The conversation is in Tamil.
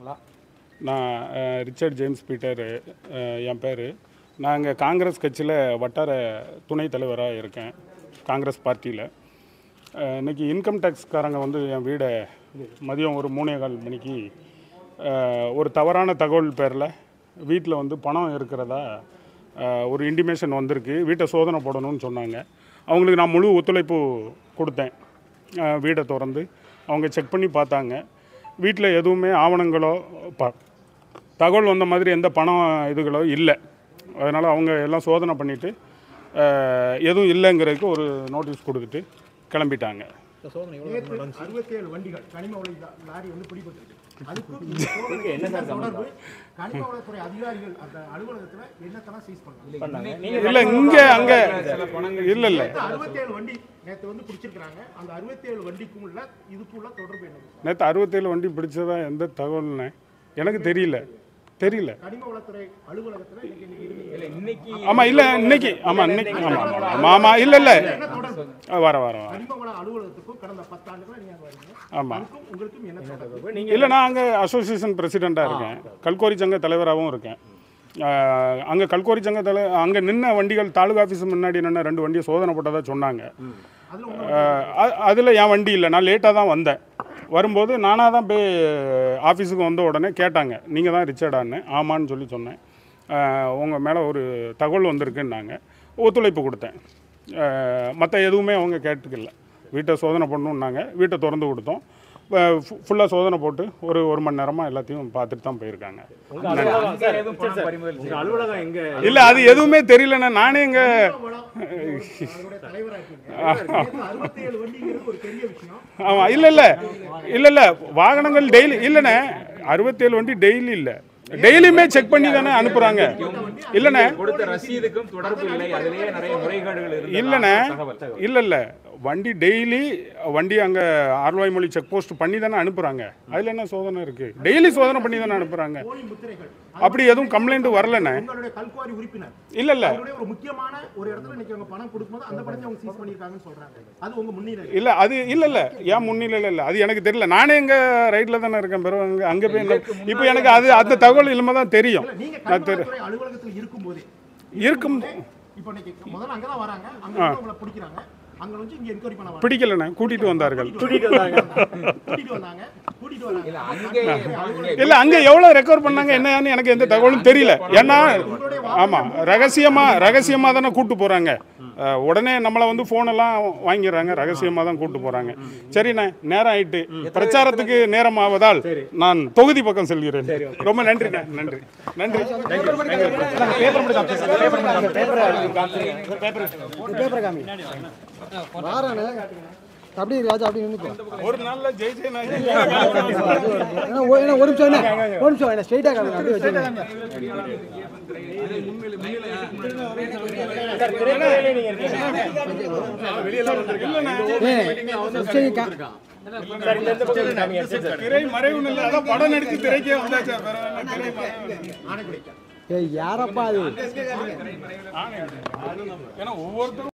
இருக்காங்களா நான் அஹ், ரிச்சர்ட் ஜேம்ஸ் பீட்டர் அஹ், என் பேர் நான் இங்கே காங்கிரஸ் கட்சியில் வட்டார துணைத் தலைவராக இருக்கேன் காங்கிரஸ் பார்ட்டியில் இன்னைக்கு இன்கம் டேக்ஸ்காரங்க வந்து என் வீடை மதியம் ஒரு மூணே கால் மணிக்கு அஹ், ஒரு தவறான தகவல் பேரில் வீட்டில் வந்து பணம் இருக்கிறதா அஹ், ஒரு இன்டிமேஷன் வந்திருக்கு வீட்டை சோதனை போடணும்னு சொன்னாங்க அவங்களுக்கு நான் முழு ஒத்துழைப்பு கொடுத்தேன் அஹ், வீடை திறந்து அவங்க செக் பண்ணி பார்த்தாங்க வீட்டில் எதுவுமே ஆவணங்களோ ப தகவல் வந்த மாதிரி எந்த பணம் இதுகளோ இல்லை அதனால் அவங்க எல்லாம் சோதனை பண்ணிவிட்டு எதுவும் இல்லைங்கிறதுக்கு ஒரு நோட்டீஸ் கொடுத்துட்டு கிளம்பிட்டாங்க இந்த சோதனை எவ்வளோ நேற்று அறுபத்தேழு வண்டிகள் கனிம வள லா- லாரி வந்து பிடிபட்டிருக்கு அதுக்கும் இந்த சோதனைக்கு என்ன தொடர்பு கனிம வளத்துறை அதிகாரிகள் அந்த அலுவலகத்துல என்னத்தெல்லாம் சீஸ் பண்ணாங்க இல்லை இங்கே அங்கே இல்லை இல்லை நேத்து அறுபத்தேழு வண்டி நேத்து வந்து பிடிச்சிருக்காங்க அந்த அறுபத்தேழு வண்டிக்கும் உள்ள இதுக்குள்ள தொடர்பு என்னது நேற்று அறுபத்தேழு வண்டி பிடிச்சதா எந்த தகவல்னே எனக்கு தெரியல தெரியல கனிம வளத்துறை அலுவலகத்துல இன்னைக்கு இன்னைக்கு இருந்தீங்க இன்னைக்கு ஆமாம் இல்லை இன்னைக்கு ஆமாம் இன்னைக்கு ஆமாம் ஆமாம் ஆமாம் இல்லை இல்லை என்ன தொடர்பு வர வர வர கனிம வள அலுவலகத்துக்கும் கடந்த பத்தாண்டுகளா நீங்க அங்க வரீங்க ஆமாம் அதுக்கும் உங்களுக்கும் என்ன தொடர்பு இல்லை நான் அங்கே அசோசியேஷன் பிரசிடெண்ட்டாக இருக்கேன் கல்கோரி சங்க தலைவராகவும் இருக்கேன் அங்கே கல்கோரி சங்க தலை அங்கே நின்ன வண்டிகள் தாலுகா ஆஃபீஸ் முன்னாடி நின்ன ரெண்டு வண்டியை சோதனை போட்டதாக சொன்னாங்க அதுல உங்க அதில் என் வண்டி இல்லை நான் லேட்டாக தான் வந்தேன் வரும்போது நானாக தான் போய் ஆஃபீஸுக்கு வந்த உடனே கேட்டாங்க நீங்கள் தான் ரிச்சர்டான்னு ஆமான்னு சொல்லி சொன்னேன் உங்கள் மேலே ஒரு தகவல் வந்திருக்குன்னாங்க ஒத்துழைப்பு கொடுத்தேன் மற்ற எதுவுமே அவங்க கேட்டுக்கல வீட்டை சோதனை பண்ணணுன்னாங்க வீட்டை திறந்து கொடுத்தோம் ஃபுல்லாக சோதனை போட்டு ஒரு ஒரு மணி நேரமாக எல்லாத்தையும் பார்த்துட்டு தான் போயிருக்காங்க அங்கே எதுவும் பணம் பறிமுதல் செய்யல. அலுவலகம் எங்க இல்லை அது எதுவுமே தெரியலண்ணே நானே இங்கே வளம் அதோட தலைவரா இருக்கீங்க அறுபத்தேழு வண்டிங்கிறது ஒரு பெரிய விஷயம் ஆமாம் இல்லை இல்லை இல்லை இல்லை வாகனங்கள் டெய்லி இல்லைண்ணே அறுபத்தேழு வண்டி டெய்லி இல்லை டெய்லியுமே செக் பண்ணி தானே அனுப்புகிறாங்க இல்லைண்ணே கொடுத்த ரசீதுக்கும் தொடர்பு இல்லை அதிலேயே நிறைய முறைகேடுகள் இருந்ததா இல்லைண்ணே தகவல் இல்லை இல்லை வண்டி டெய்லி வண்டி அங்கே ஆர்வாய் மொழி செக் போஸ்ட் பண்ணி தானே அனுப்புகிறாங்க அதில் என்ன சோதனை இருக்குது டெய்லி சோதனை பண்ணி தானே அனுப்புகிறாங்க போலி முத்திரைகள் அப்படி எதுவும் கம்ப்ளைண்ட் வரலண்ணே உங்களுடைய கல்குவாரி உறுப்பினர் இல்லை இல்லை அவருடைய ஒரு முக்கியமான ஒரு இடத்துல இன்னைக்கு அவங்க பணம் கொடுக்கும்போது அந்த பணத்தை அவங்க சீஸ் பண்ணிருக்காங்கன்னு சொல்றாங்க அது உங்க முன்னிலை இல்லை அது இல்லை இல்லை ஏன் முன்னிலையில் இல்லை அது எனக்கு தெரியல நானே எங்க ரைட்டில் தானே இருக்கேன் பிறகு அங்கே அங்கே போய் என்ன இப்போ எனக்கு அது அந்த தகவல் இல்லாமல் தான் தெரியும் இல்ல, நீங்க நான் தெரி கல்குவாரித்துறை அலுவலகத்தில் இருக்கும்போதே இருக்கும் இப்போ இன்னைக்கு முதல்ல அங்கதான் வராங்க அங்க வந்து உங்களை பிடிக்கிறாங்க அங்க வந்து இங்க என்கொயரி பண்ண வராங்க பிடிக்கலண்ணே கூட்டிகிட்டு வந்தார்கள் கூட்டிட்டு வந்தாங்க கூட்டிட்டு வந்தாங்க கூட்டிட்டு வராங்க இல்ல அங்கே அங்கே இல்லை அங்கே எவ்வளோ ரெக்கவர் பண்ணாங்க என்னன்னு எனக்கு எந்த தகவலும் தெரியல ஏன்னா ஆமாம் ரகசியமாக ரகசியமாக தானே கூட்டு போகிறாங்க உடனே நம்மளை வந்து ஃபோனெல்லாம் வாங்கிடுறாங்க ரகசியமாக தான் கூட்டு போகிறாங்க சரிண்ணே நேரம் ஆயிட்டு பிரச்சாரத்துக்கு நேரம் ஆவதால் நான் தொகுதி பக்கம் செல்கிறேன் ரொம்ப நன்றிண்ணே நன்றி நன்றி பேப்பர் காமி வாரானே அப்படி ராஜா அப்படி நின்றுக்கோ ஒரு நாளில் ஜெய் ஜெய் நான் ஏன்னா ஒரு ஏன்னா ஒரு நிமிஷம் என்ன ஒரு நிமிஷம் என்ன ஸ்ட்ரைட்டாக காமி அப்படியே வச்சுருங்க திரை மறைவு இல்லை அதான் படம் நடிச்சு திரைக்கே வந்தாச்சா வேற என்ன திரை மறைவு ஆணைக்குடிக்க ஏய் யாரப்பா அது ஏன்னா ஒவ்வொருத்தரும்